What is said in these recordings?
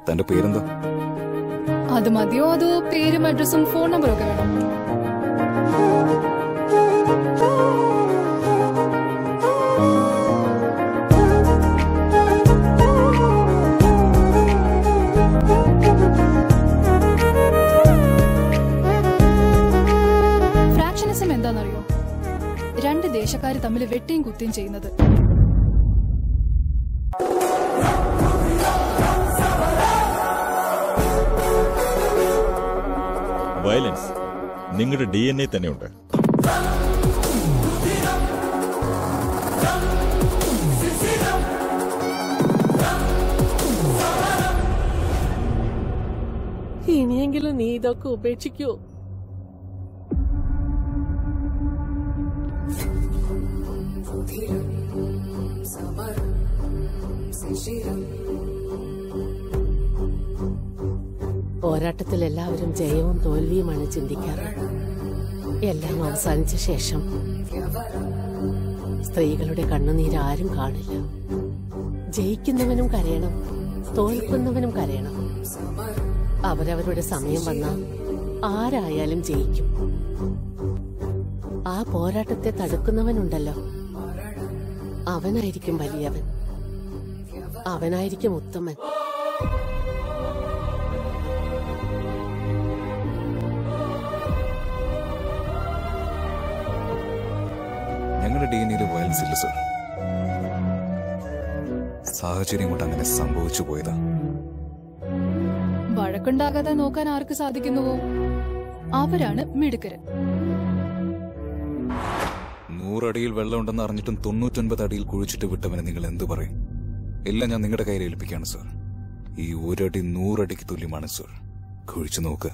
തന്റെ പേരെന്താ അത് മതിയോ അതോ പേരും അഡ്രസ്സും ഫോൺ നമ്പറും ഒക്കെ വേണം ഫ്രാക്ഷനിസം എന്താണെന്നറിയോ രണ്ട് ദേശക്കാർ തമ്മിൽ വെട്ടിയും കുത്തിയും ചെയ്യുന്നത് വയലൻസ് നിങ്ങളുടെ ഡി എൻ എ തന്നെയുണ്ട് ഇനിയെങ്കിലും നീ ഇതൊക്കെ ഉപേക്ഷിക്കൂ പോരാട്ടത്തിൽ എല്ലാവരും ജയവും തോൽവിയുമാണ് ചിന്തിക്കാറ് എല്ലാം അവസാനിച്ച ശേഷം സ്ത്രീകളുടെ കണ്ണുനീര് ആരും കാണില്ല ജയിക്കുന്നവനും കരയണം തോൽക്കുന്നവനും കരയണം അവരവരുടെ സമയം വന്നാൽ ആരായാലും ജയിക്കും ആ പോരാട്ടത്തെ തടുക്കുന്നവനുണ്ടല്ലോ അവനായിരിക്കും വലിയവൻ അവനായിരിക്കും ഉത്തമൻ ഞങ്ങളുടെ ഡി എൻ എയിൽ വയലൻസ് ഇല്ല സർ സാഹചര്യം കൊണ്ട് അങ്ങനെ സംഭവിച്ചു പോയതാ വഴക്കുണ്ടാകാതെ നോക്കാൻ ആർക്ക് സാധിക്കുന്നുവോ അവരാണ് മിടുക്കര് നൂറടിയിൽ വെള്ളമുണ്ടെന്ന് അറിഞ്ഞിട്ടും തൊണ്ണൂറ്റൊൻപത് അടിയിൽ കുഴിച്ചിട്ട് വിട്ടവനെ നിങ്ങൾ എന്തു പറയും എല്ലാം ഞാൻ നിങ്ങളുടെ കയ്യിൽ ഏൽപ്പിക്കുകയാണ് സർ ഈ ഒരടി നൂറടിക്ക് തുല്യമാണ് സർ കുഴിച്ചു നോക്ക്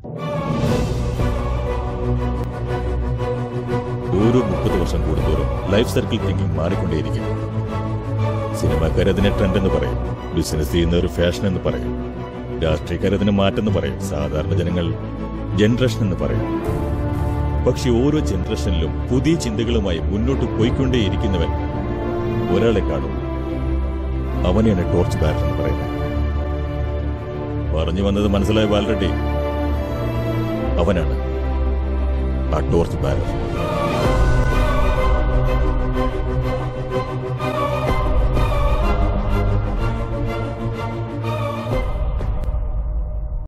ഓരോ മുപ്പത് വർഷം കൂടുന്തോറും ലൈഫ് സർക്കിൾ തിങ്കിങ് മാറിക്കൊണ്ടേയിരിക്കും സിനിമാക്കാർ അതിനെ ട്രെൻഡ് എന്ന് പറയും ബിസിനസ് ചെയ്യുന്ന ഒരു ഫാഷൻ എന്ന് പറയും രാഷ്ട്രീയക്കാർ അതിനെ മാറ്റെന്ന് പറയും സാധാരണ ജനങ്ങൾ ജനറേഷൻ എന്ന് പറയും പക്ഷെ ഓരോ ജനറേഷനിലും പുതിയ ചിന്തകളുമായി മുന്നോട്ട് പോയിക്കൊണ്ടേയിരിക്കുന്നവൻ ഒരാളെ കാണും അവനെയാണ് ടോർച്ച് ബാരർ എന്ന് പറയുന്നത് പറഞ്ഞു വന്നത് മനസ്സിലായ ബാലറെഡ്ഡി അവനാണ് ആ ടോർച്ച് ബാരർ